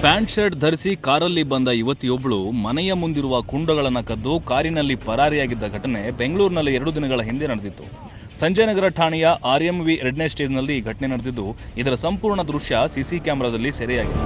pant shirt ಧರಿಸಿ ಕಾರಲ್ಲಿ ಬಂದ ಯುವತಿಯೊಬ್ಬಳು ಮನೆಯ ಮುಂದಿರುವ ಕುಂಡಗಳನ್ನು ಕದ್ದು ಕಾರಿನಲ್ಲಿ ಪರಾರಿಯಾಗಿದ್ದ ಘಟನೆ ಬೆಂಗಳೂರಿನಲ್ಲಿ ಎರಡು ದಿನಗಳ ಹಿಂದೆ ನಡೆದಿತ್ತು ಸಂಜಯನಗರ ಠಾಣೆಯ ಆರ್ಎಂವಿ ಎರಡನೇ ಸ್ಟೇಜ್ನಲ್ಲಿ ಈ ಘಟನೆ ನಡೆದಿದ್ದು ಇದರ ಸಂಪೂರ್ಣ ದೃಶ್ಯ ಸಿಸಿ ಕ್ಯಾಮೆರಾದಲ್ಲಿ ಸೆರೆಯಾಗಿದೆ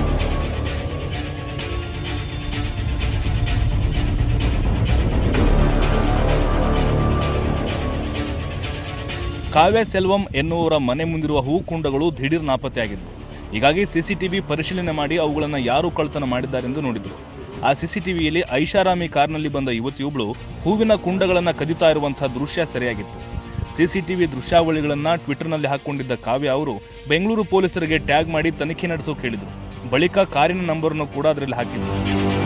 ಕಾವ್ಯ ಸೆಲ್ವಂ ಎನ್ನುವರ ಮನೆ ಮುಂದಿರುವ ಹೂಕುಂಡಗಳು ದಿಢೀರ್ ನಾಪತ್ತೆಯಾಗಿದ್ದವು ಹೀಗಾಗಿ ಸಿಸಿಟಿವಿ ಪರಿಶೀಲನೆ ಮಾಡಿ ಅವುಗಳನ್ನು ಯಾರು ಕಳ್ತನ ಮಾಡಿದ್ದಾರೆಂದು ನೋಡಿದರು ಆ ಸಿಸಿಟಿವಿಯಲ್ಲಿ ಐಷಾರಾಮಿ ಕಾರ್ನಲ್ಲಿ ಬಂದ ಯುವತಿಯೊಬ್ಬಳು ಹೂವಿನ ಕುಂಡಗಳನ್ನು ಕದಿತಾ ಇರುವಂತಹ ದೃಶ್ಯ ಸೆರೆಯಾಗಿತ್ತು ಸಿಸಿಟಿವಿ ದೃಶ್ಯಾವಳಿಗಳನ್ನು ಟ್ವಿಟರ್ನಲ್ಲಿ ಹಾಕೊಂಡಿದ್ದ ಕಾವ್ಯ ಅವರು ಬೆಂಗಳೂರು ಪೊಲೀಸರಿಗೆ ಟ್ಯಾಗ್ ಮಾಡಿ ತನಿಖೆ ನಡೆಸೋಕೆ ಹೇಳಿದರು ಬಳಿಕ ಕಾರಿನ ನಂಬರನ್ನು ಕೂಡ ಅದರಲ್ಲಿ ಹಾಕಿದ್ರು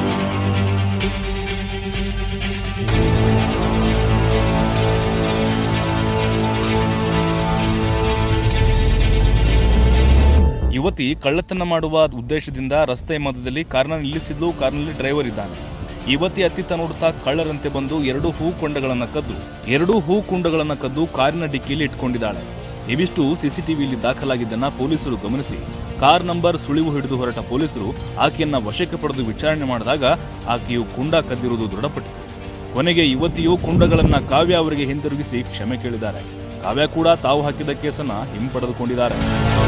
ಯುವತಿ ಕಳ್ಳತನ ಮಾಡುವ ಉದ್ದೇಶದಿಂದ ರಸ್ತೆ ಮಧ್ಯದಲ್ಲಿ ಕಾರ್ನ ನಿಲ್ಲಿಸಿದ್ಲು ಕಾರ್ನಲ್ಲಿ ಡ್ರೈವರ್ ಇದ್ದಾನೆ ಯುವತಿ ಅತ್ತಿತ್ತ ನೋಡುತ್ತಾ ಕಳ್ಳರಂತೆ ಬಂದು ಎರಡು ಹೂ ಕೊಂಡಗಳನ್ನು ಕದ್ದು ಎರಡು ಹೂ ಕುಂಡಗಳನ್ನು ಕದ್ದು ಕಾರಿನ ಡಿಕ್ಕಿಯಲ್ಲಿ ಇಟ್ಕೊಂಡಿದ್ದಾಳೆ ಇವಿಷ್ಟು ಸಿಸಿಟಿವಿಯಲ್ಲಿ ದಾಖಲಾಗಿದ್ದನ್ನ ಪೊಲೀಸರು ಗಮನಿಸಿ ಕಾರ್ ನಂಬರ್ ಸುಳಿವು ಹಿಡಿದು ಹೊರಟ ಪೊಲೀಸರು ಆಕೆಯನ್ನ ವಶಕ್ಕೆ ಪಡೆದು ವಿಚಾರಣೆ ಮಾಡಿದಾಗ ಆಕೆಯು ಕುಂಡ ಕದ್ದಿರುವುದು ದೃಢಪಟ್ಟಿತು ಕೊನೆಗೆ ಯುವತಿಯು ಕುಂಡಗಳನ್ನ ಕಾವ್ಯ ಅವರಿಗೆ ಹಿಂದಿರುಗಿಸಿ ಕ್ಷಮೆ ಕೇಳಿದ್ದಾರೆ ಕಾವ್ಯ ಕೂಡ ತಾವು ಹಾಕಿದ ಕೇಸನ್ನ ಹಿಂಪಡೆದುಕೊಂಡಿದ್ದಾರೆ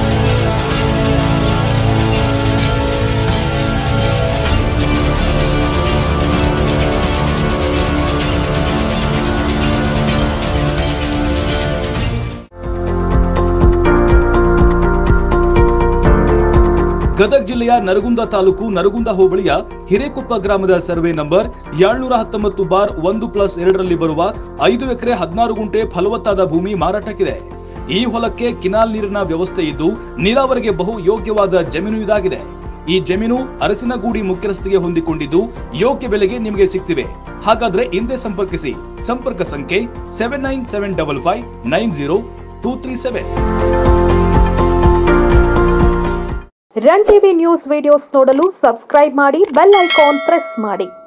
ಗದಗ ಜಿಲ್ಲೆಯ ನರಗುಂದ ತಾಲೂಕು ನರಗುಂದ ಹೋಬಳಿಯ ಹಿರೇಕೊಪ್ಪ ಗ್ರಾಮದ ಸರ್ವೆ ನಂಬರ್ ಏಳ್ನೂರ ಹತ್ತೊಂಬತ್ತು ಬಾರ್ ಒಂದು ಪ್ಲಸ್ ಎರಡರಲ್ಲಿ ಬರುವ ಐದು ಎಕರೆ ಹದಿನಾರು ಗುಂಟೆ ಫಲವತ್ತಾದ ಭೂಮಿ ಮಾರಾಟಕ್ಕಿದೆ ಈ ಹೊಲಕ್ಕೆ ಕಿನಾಲ್ ನೀರಿನ ವ್ಯವಸ್ಥೆ ಇದ್ದು ನೀರಾವರಿಗೆ ಬಹು ಯೋಗ್ಯವಾದ ಜಮೀನು ಇದಾಗಿದೆ ಈ ಜಮೀನು ಅರಸಿನಗೂಡಿ ಮುಖ್ಯ ರಸ್ತೆಗೆ ಹೊಂದಿಕೊಂಡಿದ್ದು ಯೋಗ್ಯ ಬೆಲೆಗೆ ನಿಮಗೆ ಸಿಗ್ತಿವೆ ಹಾಗಾದ್ರೆ ಹಿಂದೆ ಸಂಪರ್ಕಿಸಿ ಸಂಪರ್ಕ ಸಂಖ್ಯೆ seven nine seven double five nine zero two three seven run TV news videos ನೋಡಲು ಸಬ್ಸ್ಕ್ರೈಬ್ ಮಾಡಿ ಬೆಲ್ ಐಕಾನ್ ಪ್ರೆಸ್ ಮಾಡಿ